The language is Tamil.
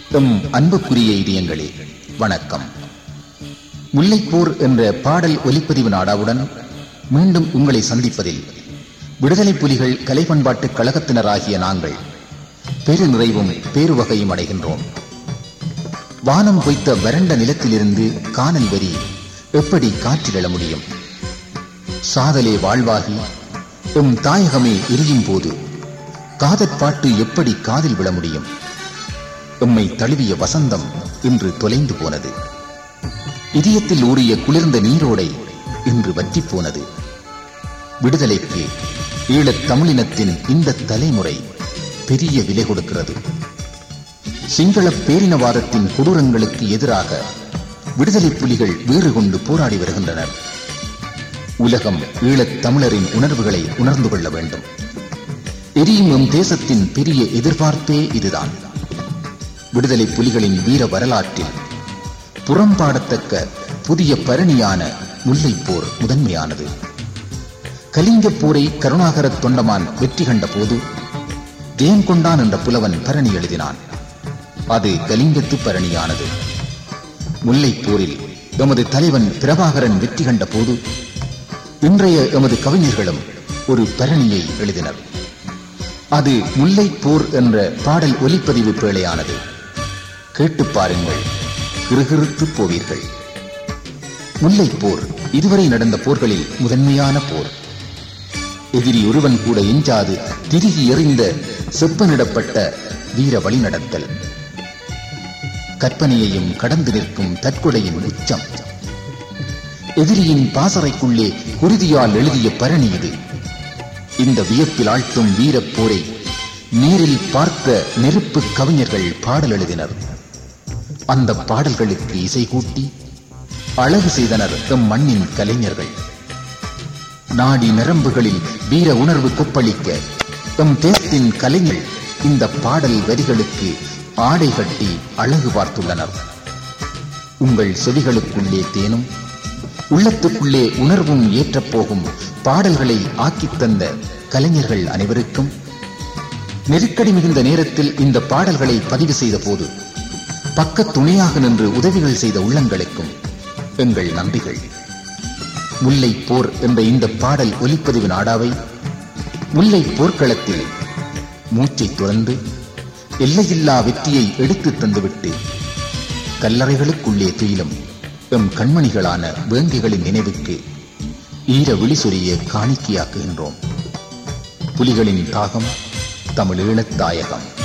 எம் அன்புக்குரிய இதயங்களே வணக்கம் முல்லைப்போர் என்ற பாடல் ஒலிப்பதிவு நாடாவுடன் மீண்டும் உங்களை சந்திப்பதில் விடுதலை புலிகள் கலை பண்பாட்டு கழகத்தினராகிய நாங்கள் பெரு நிறைவும் பேருவகையும் அடைகின்றோம் வானம் பொய்த்த வறண்ட நிலத்திலிருந்து காணல் வரி எப்படி காற்றில் எழ முடியும் சாதலே வாழ்வாகி எம் தாயகமே எரியும் போது காதற்பாட்டு எப்படி காதில் விழ முடியும் எம்மை தழுவிய வசந்தம் இன்று தொலைந்து போனது இதயத்தில் ஊறிய குளிர்ந்த நீரோடை இன்று வற்றிப் போனது விடுதலைக்கு ஈழத் தமிழினத்தின் இந்த தலைமுறை பெரிய விலை கொடுக்கிறது சிங்கள பேரினவாதத்தின் கொடூரங்களுக்கு எதிராக விடுதலை புலிகள் வீறு கொண்டு போராடி வருகின்றனர் உலகம் ஈழத் தமிழரின் உணர்வுகளை உணர்ந்து கொள்ள வேண்டும் எரியும் எம் தேசத்தின் பெரிய எதிர்பார்ப்பே இதுதான் விடுதலை புலிகளின் வீர வரலாற்றில் புறம்பாடத்தக்க புதிய பரணியான முல்லைப் போர் முதன்மையானது கலிங்கப் போரை கருணாகர தொண்டமான் வெற்றி கண்ட போது தேன் கொண்டான் என்ற புலவன் பரணி எழுதினான் அது கலிங்கத்து பரணியானது முல்லைப் போரில் எமது தலைவன் பிரபாகரன் வெற்றி கண்ட போது இன்றைய எமது கவிஞர்களும் ஒரு பரணியை எழுதினர் அது முல்லைப் போர் என்ற பாடல் ஒலிப்பதிவு பேழையானது கேட்டு பாருங்கள் கிறுகிறுத்து போவீர்கள் முல்லைப் போர் இதுவரை நடந்த போர்களில் முதன்மையான போர் எதிரி ஒருவன் கூட எஞ்சாது திருகி எறிந்த செப்பனிடப்பட்ட வீர வழிநடத்தல் கற்பனையையும் கடந்து நிற்கும் தற்கொலையின் உச்சம் எதிரியின் பாசறைக்குள்ளே குருதியால் எழுதிய பரணி இது இந்த வியப்பில் ஆழ்த்தும் வீரப் போரை நேரில் பார்த்த நெருப்பு கவிஞர்கள் பாடல் எழுதினர் அந்த பாடல்களுக்கு இசை கூட்டி அழகு செய்தனர் எம் மண்ணின் கலைஞர்கள் நாடி நரம்புகளில் வீர உணர்வு கொப்பளிக்க எம் தேசத்தின் கலைஞர் இந்த பாடல் வரிகளுக்கு ஆடை கட்டி அழகு பார்த்துள்ளனர் உங்கள் செவிகளுக்குள்ளே தேனும் உள்ளத்துக்குள்ளே உணர்வும் ஏற்றப் போகும் பாடல்களை ஆக்கித் தந்த கலைஞர்கள் அனைவருக்கும் நெருக்கடி மிகுந்த நேரத்தில் இந்த பாடல்களை பதிவு செய்த போது பக்க துணையாக நின்று உதவிகள் செய்த உள்ளங்களுக்கும் எங்கள் நன்றிகள் முல்லை போர் என்ற இந்த பாடல் ஒலிப்பதிவு நாடாவை முல்லை போர்க்களத்தில் மூச்சை துறந்து எல்லையில்லா வெற்றியை எடுத்துத் தந்துவிட்டு கல்லறைகளுக்குள்ளே துயிலும் எம் கண்மணிகளான வேங்கைகளின் நினைவுக்கு ஈர விழிசொரிய காணிக்கையாக்குகின்றோம் புலிகளின் தாகம் தமிழீழத் தாயகம்